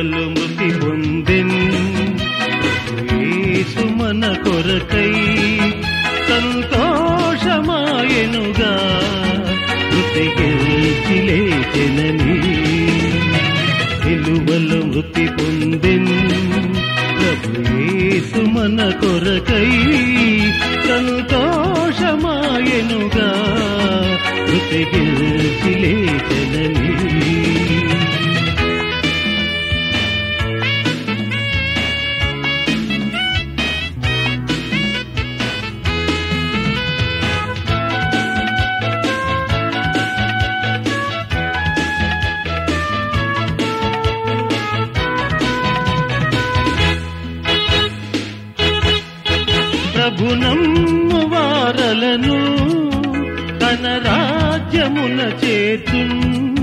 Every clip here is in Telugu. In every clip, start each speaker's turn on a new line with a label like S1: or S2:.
S1: సిలువలు మృతి పొందెన్ యేసు మన కొరకై సంతోషమాయనుగా మృతి గెలిచి లేచెనని సిలువలు మృతి పొందెన్ ప్రభు యేసు మన కొరకై సంతోషమాయనుగా మృతి గెలిచి లేచెనని ప్రభు నమ్ము వారలను తన రాజ్యమున చేతున్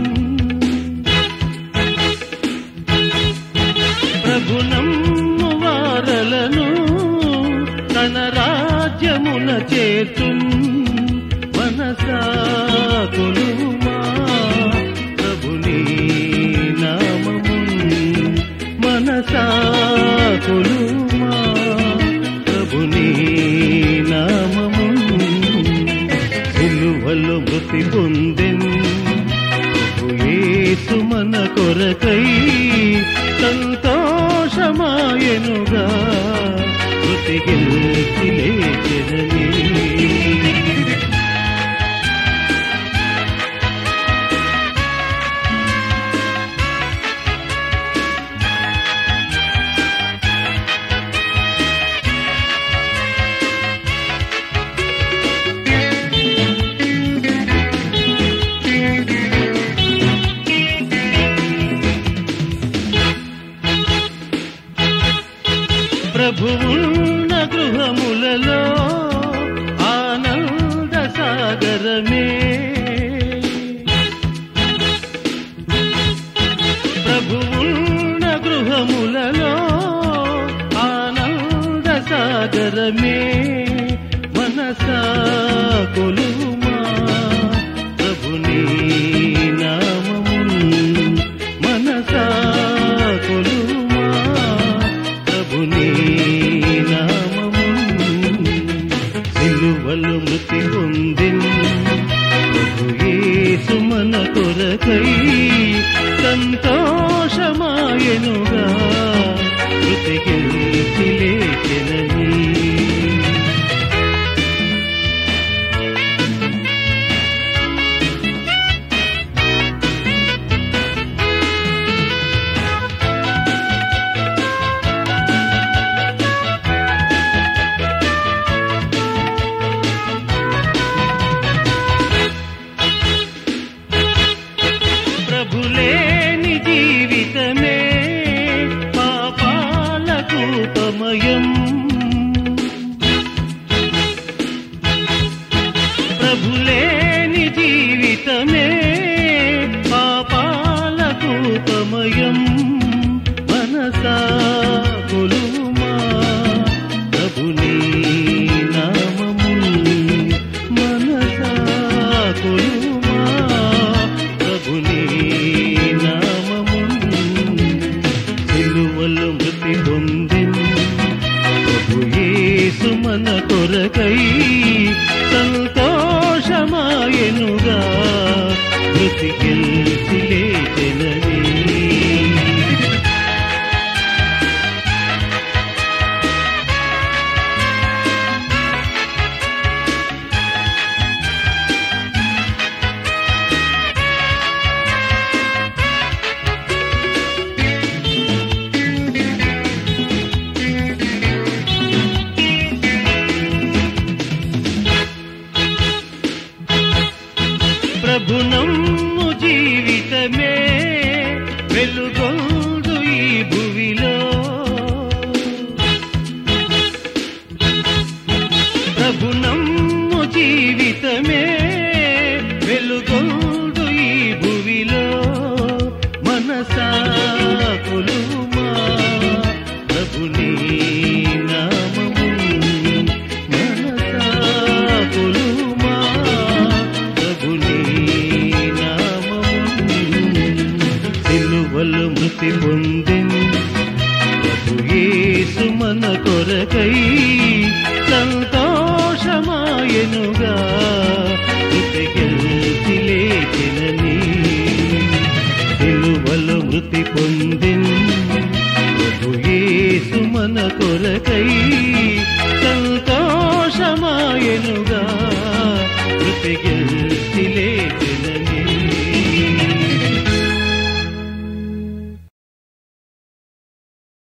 S1: ప్రభు నమ్ము వారలను తన రాజ్యమున చేతున్ మనసా కొలుమా ప్రభుని నామమున్ మనసా కొలుమా ప్రభుని నామము సిలువలో మృతి పొందెన్ ప్రభు యేసు మన కొరకై సంతోషమాయనుగా మృతి గెలిచి లేచెనని ప్రభువున్న గృహములలో ఆనంద సాగరమే ప్రభువున్న గృహములలో ఆనంద సాగరమే మనసా కొలుమా ప్రభుని నామమున్ మనసా కొలుమా ప్రభుని నామమున్ సిలువలు మృతి పొందిన్ ప్రభు యేసు మన కొరకై సంతోషమాయనుగా మృతి గెలిచి లేచెనని ప్రభులేని జీవితమే పాపాలకు ఉపమయం ప్రభులేని జీవితమే పాపాలకు ఉపమయం మనసా కొలుమా ప్రభుని నామము మనసా కొలుమా ప్రభుని నామము సిలువలు మృతి పొందిన్ ప్రభు యేసు మన కొరకై సంతోషమాయనుగా మృతి గెలిచి లేచెనని మన కొరకై సంతోషమాయనుగా మృతి గెలిచి లేచినని సిలువలో మృతి పొందిన్ ప్రభు యేసు మన కొరకై